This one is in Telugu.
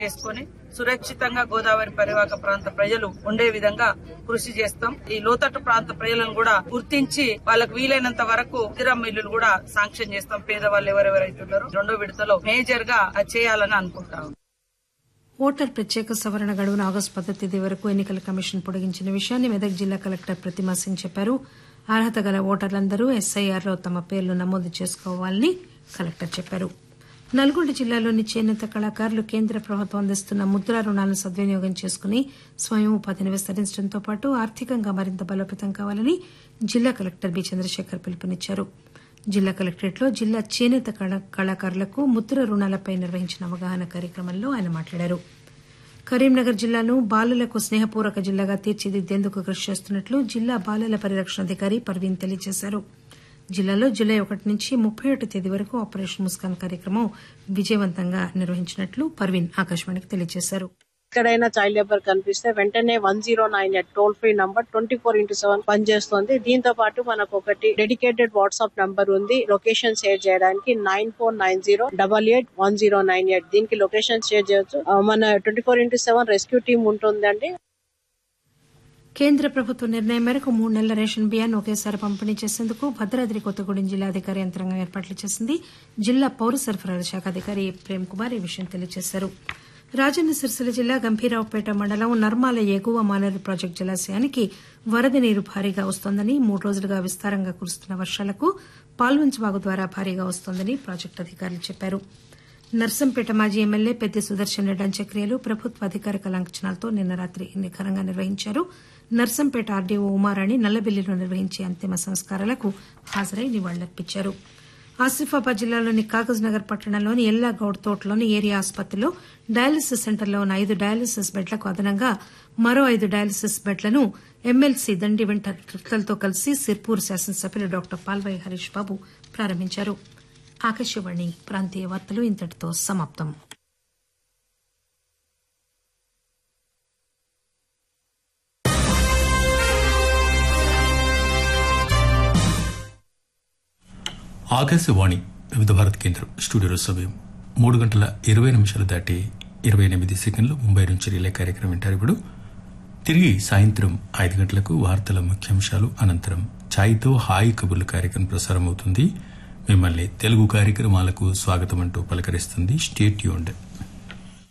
చేసుకొని సురక్షితంగా గోదావరి పరివాహక ప్రాంత ప్రజలు ఉండే విధంగా కృషి చేస్తాం ఈ లోతట్టు ప్రాంత ప్రజలను కూడా గుర్తించి వాళ్ళకు వీలైనంత వరకు ఇందిరమ్మ ఇల్లులు కూడా శాంక్షన్ చేస్తాం పేదవాళ్ళు ఎవరెవరైతే ఉన్నారో రెండో విడతలో మేజర్ గా అది చేయాలని అనుకుంటాం ఓటర్ ప్రత్యేక సవరణ గడువును ఆగస్టు పదో తేదీ వరకు ఎన్నికల కమిషన్ పొడిగించిన విషయాన్ని మెదక్ జిల్లా కలెక్టర్ ప్రతిమా సింగ్ చెప్పారు అర్హత గల ఓటర్లందరూ ఎస్ఐఆర్లో తమ పేర్లు నమోదు చేసుకోవాలని కలెక్టర్ చెప్పారు నల్గొండ జిల్లాలోని చేనేత కళాకారులు కేంద్ర ప్రభుత్వం అందిస్తున్న ముద్రా రుణాలను సద్వినియోగం చేసుకుని స్వయం ఉపాధిని విస్తరించడంతో పాటు ఆర్థికంగా మరింత బలోపేతం కావాలని జిల్లా కలెక్టర్ బి చంద్రశేఖర్ పిలుపునిచ్చారు జిల్లా కలెక్టరేట్లో జిల్లా చేనేత కళా- కళాకారులకు ముద్ర రుణాలపై నిర్వహించిన అవగాహన కార్యక్రమంలో ఆయన మాట్లాడారు కరీంనగర్ జిల్లాను బాలులకు స్నేహపూర్వక జిల్లాగా తీర్చిదిద్దేందుకు కృషి చేస్తున్నట్లు జిల్లా బాలల పరిరక్షణ అధికారి పర్వీన్ తెలియజేశారు జిల్లాలో జూలై ఒకటి నుంచి ముప్పై ఒకటి తేదీ వరకు ఆపరేషన్ ముస్కాన్ కార్యక్రమం విజయవంతంగా నిర్వహించినట్లు పర్వీన్ ఆకాశవాణికి తెలియజేశారు ఎక్కడైనా చైల్డ్ లేబర్ కనిపిస్తే వెంటనే one zero nine eight toll free number twenty four into seven పనిచేస్తుంది దీంతో పాటు మనకు ఒకటి డెడికేటెడ్ వాట్సాప్ నంబర్ ఉంది లొకేషన్ షేర్ చేయడానికి nine four nine zero double eight one zero nine eight దీనికి లొకేషన్ షేర్ చేయొచ్చు ఆ, మన twenty four into seven rescue team ఉంటుందండి కేంద్ర ప్రభుత్వ నిర్ణయం మేరకు మూడు నెలల రేషన్ బియ్యాన్ని ఒకేసారి పంపిణీ చేసేందుకు భద్రాద్రి కొత్తగూడెం జిల్లా అధికారి యంత్రాంగం ఏర్పాట్లు చేసింది జిల్లా పౌర సరఫరాల శాఖ అధికారి ప్రేమ్ కుమార్ ఈ విషయం తెలియజేశారు రాజన్న సిరిసిల్ల జిల్లా గంభీరావుపేట మండలం నర్మాల ఎగువ మానేరు ప్రాజెక్టు జలాశయానికి వరద నీరు భారీగా వస్తోందని మూడు రోజులుగా విస్తారంగా కురుస్తున్న వర్షాలకు పాల్వంచవాగు ద్వారా భారీగా వస్తోందని ప్రాజెక్టు అధికారులు చెప్పారు నర్సంపేట మాజీ ఎమ్మెల్యే పెద్ది సుదర్శన్ రెడ్డి అంత్యక్రియలు ప్రభుత్వ అధికారిక లాంఛనాలతో నిన్న రాత్రి ఘనంగా నిర్వహించారు నర్సంపేట ఆర్డీఓ ఉమారాణి నల్లబెల్లిలో నిర్వహించే అంతిమ సంస్కారాలకు హాజరై నివాళులర్పించారు ఆసిఫాబాద్ జిల్లాలోని కాగజ్ నగర్ పట్టణంలోని ఎల్లాగౌడ్ తోటలోని ఏరియా ఆసుపత్రిలో డయాలసిస్ సెంటర్లో ఉన్న ఐదు డయాలసిస్ బెడ్లకు అదనంగా మరో ఐదు డయాలసిస్ బెడ్లను ఎమ్మెల్సీ దండి వెంటతో కలిసి సిర్పూర్ శాసనసభ్యులు డాక్టర్ పాల్వాయి హరీష్ బాబు ప్రారంభించారు ఆకాశవాణి ప్రాంతీయ వార్తలు ఇంతటితో సమాప్తం ఆకాశవాణి వివిధ భారత్ కేంద్రం స్టూడియోలో సమయం మూడు గంటల ఇరవై నిమిషాలు దాటి ఇరవై ఎనిమిది సెకండ్లు ముంబై నుంచి రిలే కార్యక్రమం వింటారు ఇప్పుడు తిరిగి సాయంత్రం ఐదు గంటలకు వార్తల ముఖ్యాంశాలు అనంతరం ఛాయ్తో హాయ్ కబుర్లు కార్యక్రమం ప్రసారం అవుతుంది మిమ్మల్ని తెలుగు కార్యక్రమాలకు స్వాగతం అంటూ పలకరిస్తుంది స్టేట్ యూండ్